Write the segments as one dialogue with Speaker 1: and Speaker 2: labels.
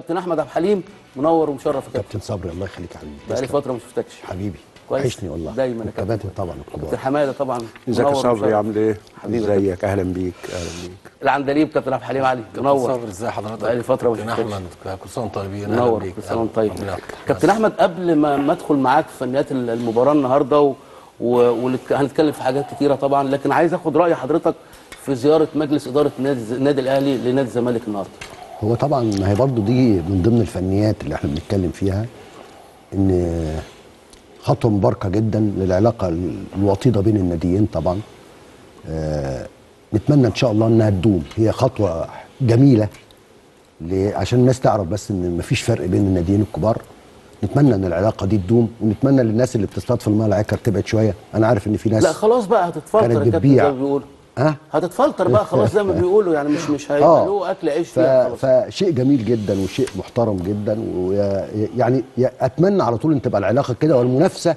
Speaker 1: كابتن احمد عبد الحليم منور ومشرف يا كابتن
Speaker 2: كابتن صبري الله يخليك يا حبيبي
Speaker 1: بقالي
Speaker 2: تسلم.
Speaker 1: فتره ما شفتكش
Speaker 2: حبيبي
Speaker 1: كويس.
Speaker 2: وحشني والله
Speaker 1: دايما يا كابتن.
Speaker 2: والكباتن طبعا
Speaker 1: كابتن
Speaker 2: الكبار
Speaker 1: حماده طبعا
Speaker 3: ازيك يا
Speaker 1: منور
Speaker 3: صبري
Speaker 1: ومشرف.
Speaker 3: عامل ايه؟
Speaker 1: حبيبي يا
Speaker 3: ازيك اهلا بيك اهلا بيك
Speaker 1: العندليب كابتن عبد الحليم علي منور
Speaker 4: صابر ازي حضرتك
Speaker 1: بقالي فترة ما
Speaker 4: كابتن
Speaker 1: شفتكش.
Speaker 4: احمد كل سنه وانتم طيبين أهلا
Speaker 1: منور
Speaker 4: بيك.
Speaker 1: كل سنه وانت طيب
Speaker 4: ربنا يخليك.
Speaker 1: كابتن احمد قبل ما ما ادخل معاك في فنيات المباراه النهارده و... و... وهنتكلم في حاجات كتيره طبعا لكن عايز اخد راي حضرتك في زياره مجلس اداره نادي النادي الاهلي لنادي الزمالك النهارده
Speaker 2: هو طبعا ما هي برضو دي من ضمن الفنيات اللي احنا بنتكلم فيها ان خطوه مباركه جدا للعلاقه الوطيده بين الناديين طبعا آه نتمنى ان شاء الله انها تدوم هي خطوه جميله ل- عشان الناس تعرف بس ان مفيش فرق بين الناديين الكبار نتمنى ان العلاقه دي تدوم ونتمنى للناس اللي بتصطاد في الماء العكر تبعد شويه انا عارف ان في ناس
Speaker 1: لا خلاص بقى هتتفلتر
Speaker 2: كانت
Speaker 1: يا كابتن
Speaker 2: بتبيع.
Speaker 1: زي ما بيقولوا
Speaker 2: ها
Speaker 1: هتتفلتر بقى خلاص زي ما بيقولوا يعني مش مش هيبقى له اكل عيش
Speaker 2: ف...
Speaker 1: فيها خلاص
Speaker 2: فشيء جميل جدا وشيء محترم جدا ويعني اتمنى على طول ان تبقى العلاقه كده والمنافسه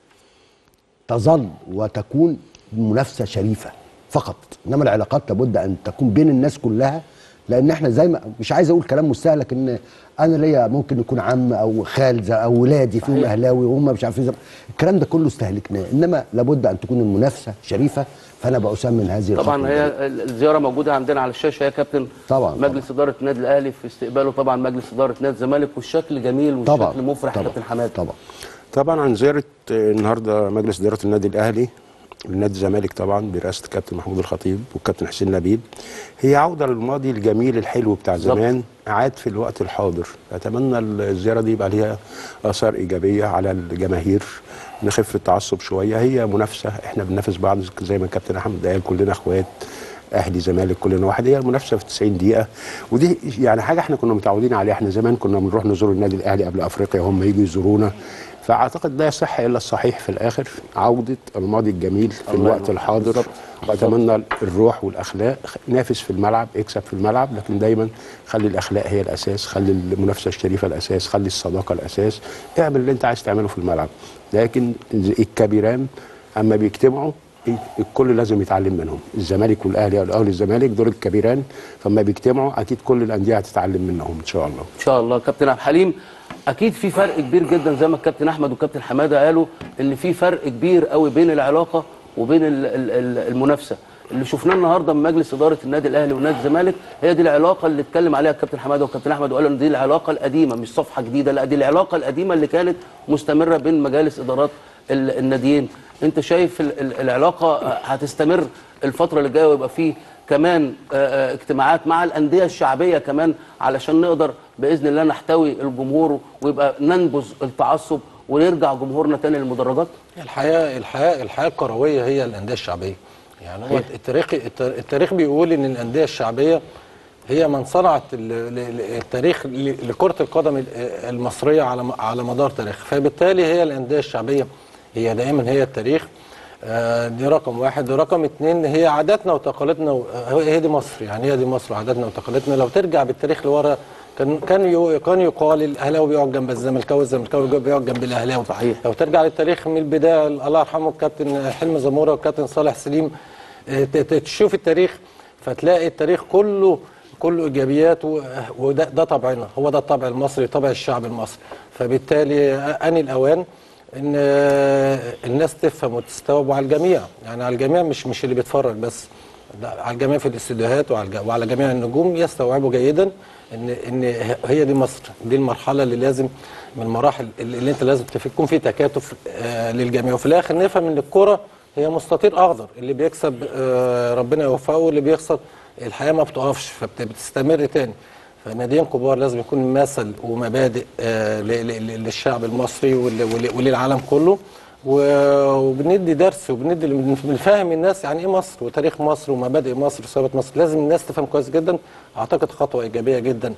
Speaker 2: تظل وتكون منافسه شريفه فقط انما العلاقات لابد ان تكون بين الناس كلها لان احنا زي ما مش عايز اقول كلام مستهلك ان انا ليا ممكن يكون عم او خال زي- او ولادي فيهم
Speaker 1: صحيح.
Speaker 2: اهلاوي وهم مش عارفين زي- الكلام ده كله استهلكناه انما لابد ان تكون المنافسه شريفه فانا بأسمن هذه
Speaker 1: طبعا
Speaker 2: الخطوة
Speaker 1: هي
Speaker 2: دي.
Speaker 1: الزياره موجوده عندنا على الشاشه يا كابتن
Speaker 2: طبعا،
Speaker 1: مجلس اداره النادي الاهلي في استقباله طبعا مجلس اداره نادي الزمالك والشكل جميل والشكل
Speaker 2: طبعا
Speaker 1: مفرح يا
Speaker 2: طبعا
Speaker 1: كابتن حماد
Speaker 2: طبعا
Speaker 3: طبعا عن زياره آه، النهارده مجلس اداره النادي الاهلي لنادي الزمالك طبعا برئاسه الكابتن محمود الخطيب والكابتن حسين لبيب هي عوده للماضي الجميل الحلو بتاع
Speaker 1: بالظبط.
Speaker 3: زمان عاد في الوقت الحاضر اتمنى الزياره دي يبقى ليها اثار ايجابيه على الجماهير نخف التعصب شويه هي منافسه احنا بننافس بعض زي ما الكابتن احمد قال كلنا اخوات اهلي زمالك كلنا واحد هي المنافسه في 90 دقيقه ودي يعني حاجه احنا كنا متعودين عليها احنا زمان كنا بنروح نزور النادي الاهلي قبل افريقيا هم يجوا يزورونا فاعتقد لا يصح الا الصحيح في الاخر عوده الماضي الجميل في
Speaker 1: الله
Speaker 3: الوقت
Speaker 1: ينور.
Speaker 3: الحاضر
Speaker 1: بالظبط.
Speaker 3: واتمنى الروح والاخلاق نافس في الملعب اكسب في الملعب لكن دايما خلي الاخلاق هي الاساس خلي المنافسه الشريفه الاساس خلي الصداقه الاساس اعمل اللي انت عايز تعمله في الملعب لكن الكبيران اما بيجتمعوا الكل لازم يتعلم منهم الزمالك والاهلي او الاهلي والزمالك دول الكبيران فما بيجتمعوا اكيد كل الانديه هتتعلم منهم ان شاء الله
Speaker 1: ان شاء الله كابتن عبد الحليم اكيد في فرق كبير جدا زي ما الكابتن احمد والكابتن حماده قالوا ان في فرق كبير قوي بين العلاقه وبين ال- ال- ال- المنافسه اللي شفناه النهارده من مجلس اداره النادي الاهلي ونادي الزمالك هي دي العلاقه اللي اتكلم عليها الكابتن حماده والكابتن احمد وقالوا ان دي العلاقه القديمه مش صفحه جديده لا دي العلاقه القديمه اللي كانت مستمره بين مجالس ادارات ال- الناديين انت شايف ال- ال- العلاقه هتستمر الفتره اللي جايه ويبقى فيه كمان آه، آه، اجتماعات مع الانديه الشعبيه كمان علشان نقدر باذن الله نحتوي الجمهور ويبقى ننبذ التعصب ونرجع جمهورنا تاني للمدرجات
Speaker 4: الحياه الحياه الحياه الكرويه هي الانديه الشعبيه يعني هو
Speaker 1: صحيح.
Speaker 4: التاريخ التار- التاريخ بيقول ان الانديه الشعبيه هي من صنعت ال- ال- ال- التاريخ ل- لكره القدم ال- المصريه على م- على مدار تاريخ فبالتالي هي الانديه الشعبيه هي دائما هي التاريخ آه، دي رقم واحد رقم اتنين هي عاداتنا وتقاليدنا و- آه، هي دي مصر يعني هي دي مصر وعاداتنا وتقاليدنا لو ترجع بالتاريخ لورا كان كان يو- كان يقال الاهلاوي بيقعد جنب الزملكاوي الزملكاوي بيقعد جنب الاهلاوي
Speaker 1: صحيح.
Speaker 4: لو ترجع للتاريخ من البدايه الله يرحمه الكابتن حلمي زموره والكابتن صالح سليم آه، ت- ت- تشوف التاريخ فتلاقي التاريخ كله كله ايجابيات و- وده ده طبعنا هو ده الطبع المصري طبع الشعب المصري فبالتالي ان الاوان ان آه، الناس تفهم وتستوعب وعلى الجميع يعني على الجميع مش مش اللي بيتفرج بس لا على الجميع في الاستديوهات وعلى الج- وعلى جميع النجوم يستوعبوا جيدا ان ان هي دي مصر دي المرحله اللي لازم من المراحل اللي اللي انت لازم تف- يكون في تكاتف آه، للجميع وفي الاخر نفهم ان الكره هي مستطيل اخضر اللي بيكسب آه، ربنا يوفقه واللي بيخسر الحياه ما بتقفش فبتستمر تاني فناديين كبار لازم يكون مثل ومبادئ آه، ل- ل- للشعب المصري ول- ول- وللعالم كله و- وبندي درس وبندي بنفهم الناس يعني ايه مصر وتاريخ مصر ومبادئ مصر وثوابت مصر لازم الناس تفهم كويس جدا اعتقد خطوه ايجابيه جدا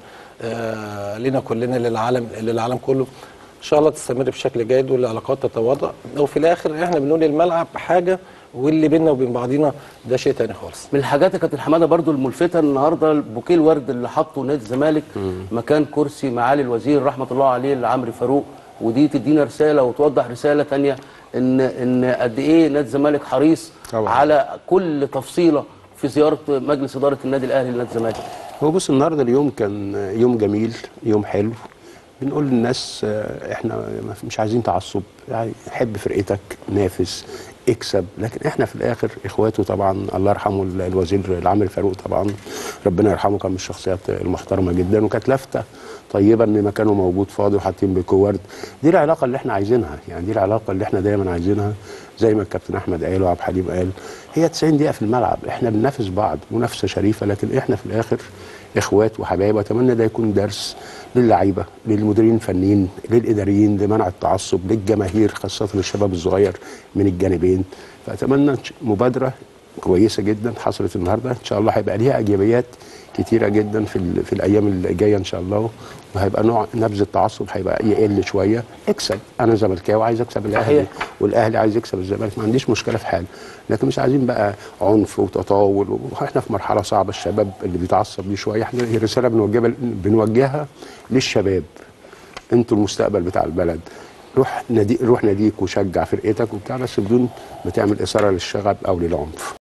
Speaker 4: آه، لنا كلنا للعالم للعالم كله ان شاء الله تستمر بشكل جيد والعلاقات تتواضع وفي الاخر احنا بنقول الملعب حاجه واللي بيننا وبين بعضينا ده شيء تاني خالص
Speaker 1: من الحاجات يا كابتن حماده برضو الملفته النهارده بوكيه الورد اللي حطه نادي الزمالك مكان كرسي معالي الوزير رحمه الله عليه لعمرو فاروق ودي تدينا رساله وتوضح رساله تانية ان ان قد ايه نادي الزمالك حريص
Speaker 3: طبعا.
Speaker 1: على كل تفصيله في زياره مجلس اداره النادي الاهلي لنادي الزمالك
Speaker 3: هو بص النهارده اليوم كان يوم جميل يوم حلو بنقول للناس آه، احنا مش عايزين تعصب يعني حب فرقتك نافس اكسب لكن احنا في الاخر اخواته طبعا الله يرحمه ال- الوزير العامر فاروق طبعا ربنا يرحمه كان من الشخصيات المحترمه جدا وكانت لافته طيبه ان مكانه موجود فاضي وحاطين بيكو ورد دي العلاقه اللي احنا عايزينها يعني دي العلاقه اللي احنا دايما عايزينها زي ما الكابتن احمد قال وعبد الحليم قال هي 90 دقيقه في الملعب احنا بننافس بعض منافسه شريفه لكن احنا في الاخر اخوات وحبايب واتمنى ده يكون درس للعيبه للمديرين الفنيين للاداريين لمنع التعصب للجماهير خاصه للشباب الصغير من الجانبين فاتمنى مبادره كويسه جدا حصلت النهارده ان شاء الله هيبقى ليها ايجابيات كتيره جدا في ال- في الايام اللي جايه ان شاء الله وهيبقى نوع نبذ التعصب هيبقى يقل شويه اكسب انا زملكاوي عايز اكسب الاهلي
Speaker 1: صحيح.
Speaker 3: والاهلي عايز يكسب الزمالك ما عنديش مشكله في حاجه لكن مش عايزين بقى عنف وتطاول واحنا في مرحله صعبه الشباب اللي بيتعصب دي شويه احنا هي رساله بنوجهها بنوجهها للشباب انتوا المستقبل بتاع البلد روح نادي روح ناديك وشجع فرقتك وبتاع بس بدون ما تعمل اثاره للشغب او للعنف